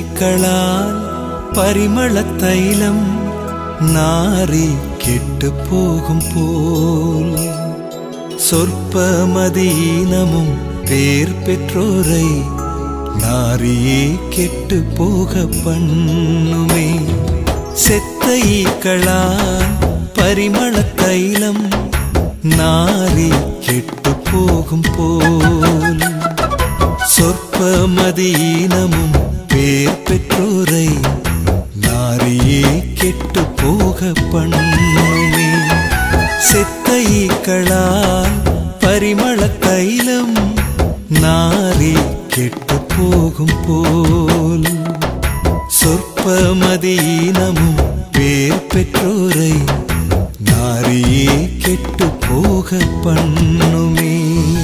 ஈக்களால் பரிமள தைலம் நாரி கெட்டு போகும் போல் சொற்ப மதீனமும் பேர் பெற்றோரை நாரியே கெட்டு போக பண்ணுமே செத்த ஈக்களால் பரிமள தைலம் நாரி கெட்டு போகும் போல் சொற்ப மதீனமும் பேர் பெற்றோரை நாரியே கெட்டு போக பண்ணுமே செத்த ஈக்களால் பரிமள தைலம் நாரி கெட்டு போகும் போல் சொற்ப மதீனமும் பேர் பெற்றோரை நாரியே கெட்டு போக பண்ணுமே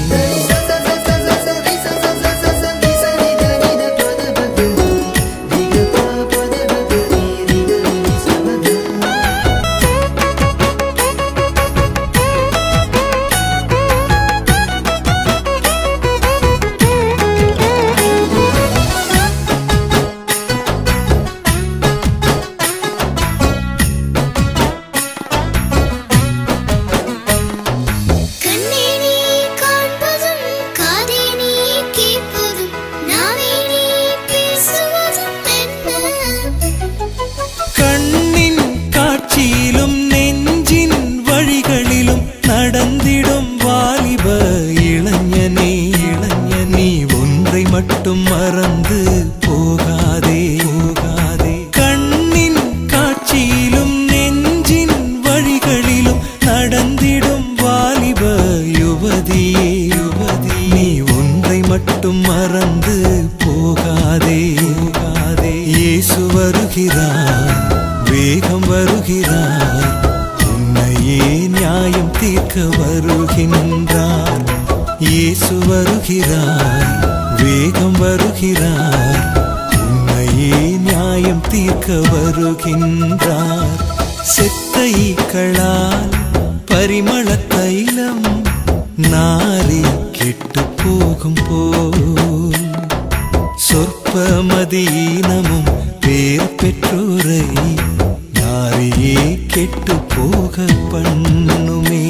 கண்ணே நீ காண்பதும் காதே நீ கேட்பதும் நாவே நீ பேசுவதும் என்ன கண்ணின் காட்சியிலும் நெஞ்சின் வழிகளிலும் நடந்திடும் வாலிப இளைஞனே இளைஞனே ஒன்றை மட்டும் மறந்து போகாதே போகாதே கண்ணின் காட்சியிலும் நெஞ்சின் வழிகளிலும் நடந்திடும் வாலிப யுவதியே யுவதி நீ ஒன்றை மட்டும் மறந்து போகாதே போகாதே இயேசு வருகிறார் வேகம் வருகிறார் உன்னையே நியாயம் தீர்க்க வருகின்றார் இயேசு வருகிறார் வேகம் வருகிறார் உன்னையே நியாயம் தீர்க்க வருகின்றார் செத்த ஈக்களால் பரிமள தைலம் நாரி கெட்டு போகும் போல் சொற்ப மதீனமும் பேர் பெற்றோரை நாரியே கெட்டு போக பண்ணுமே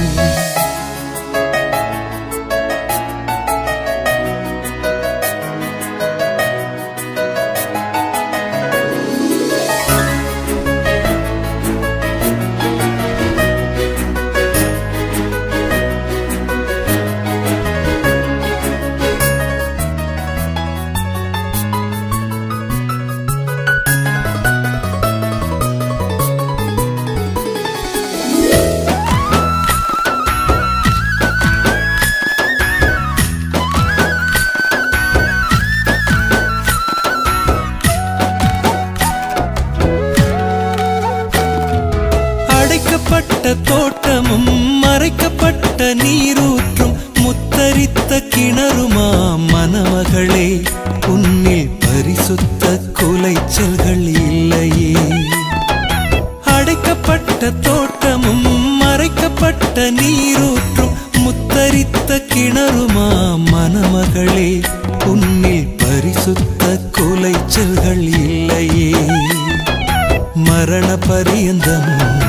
அடைக்கப்பட்ட தோட்டமும் மறைக்கப்பட்ட நீரூற்றும் முத்தரித்த கிணறுமா மணமகளே உன்னில் பரிசுத்த குலைச்சல்கள் இல்லையே அடைக்கப்பட்ட தோட்டமும் மறைக்கப்பட்ட நீரூற்றும் முத்தரித்த கிணறுமா மணமகளே உன்னில் பரிசுத்த குலைச்சல்கள் இல்லையே மரண பரியந்தம்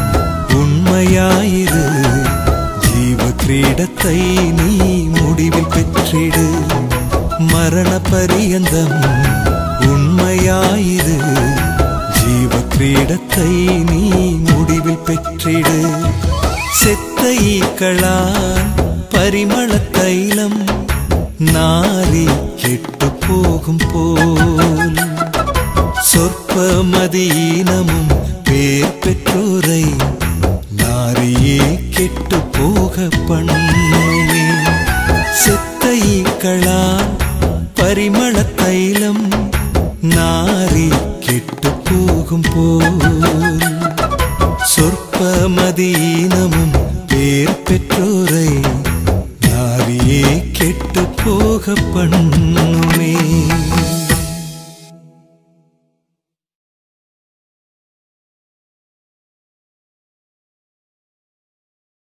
உண்மையாயிரு ஜீவ கிரீடத்தை நீ முடிவில் பெற்றிடு மரண பரியந்தம் உண்மையாயிரு ஜீவ கிரீடத்தை நீ முடிவில் பெற்றிடு செத்த ஈக்களால் பரிமள தைலம் நாரி கெட்டு போகும் போல் சொற்ப மதீனமும் பேர் பெற்றோரை நாரியே கெட்டு போக பண்ணுமே செத்த ஈக்களால் பரிமள தைலம் நாரி கெட்டு போகும் போல் சொற்ப மதீனமும் பேர் பெற்றோரை நாரியே கெட்டு போக பண்ணுமே